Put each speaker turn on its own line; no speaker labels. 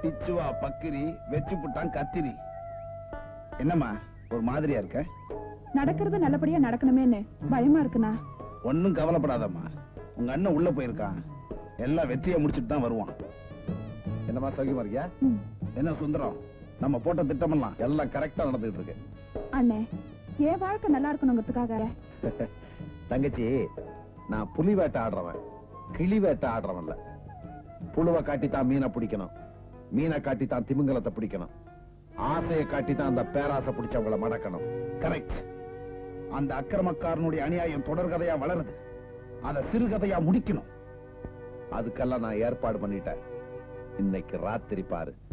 பிச்சுவா பக்கிரி வச்சு புட்டான் கத்திரி என்னம்மா ஒரு மாதிரியா இருக்க
நடக்கிறது நல்லபடியா நடக்கணுமேன்னு பயமா இருக்குண்ணா
ஒன்னும் கவலைப்படாதம்மா உங்க அண்ணன் உள்ள போயிருக்கான் எல்லாம் வெற்றியை முடிச்சிட்டு தான் வருவான் என்னம்மா சௌக்கியமா இருக்கியா
ம்.
என்ன சுந்தரம் நம்ம போட்ட திட்டமெல்லாம் எல்லாம் கரெக்டா நடந்துட்டு இருக்கு
அண்ணே என் வாழ்க்கை நல்லா இருக்கணுங்கிறதுக்காக
தங்கச்சி நான் புலி வேட்டை ஆடுறவன் கிளி வேட்டை ஆடுறவன்ல புழுவை காட்டி தான் மீனை பிடிக்கணும் மீனை காட்டி தான் திமிங்கலத்தை பிடிக்கணும் ஆசையை காட்டி தான் அந்த பேராசை பிடிச்சவங்கள மடக்கணும்
கரெக்ட் அந்த அக்கிரமக்காரனுடைய அநியாயம் தொடர்கதையா வளருது அத சிறுகதையா முடிக்கணும்
அதுக்கெல்லாம் நான் ஏற்பாடு பண்ணிட்டேன் இன்னைக்கு ராத்திரி பாரு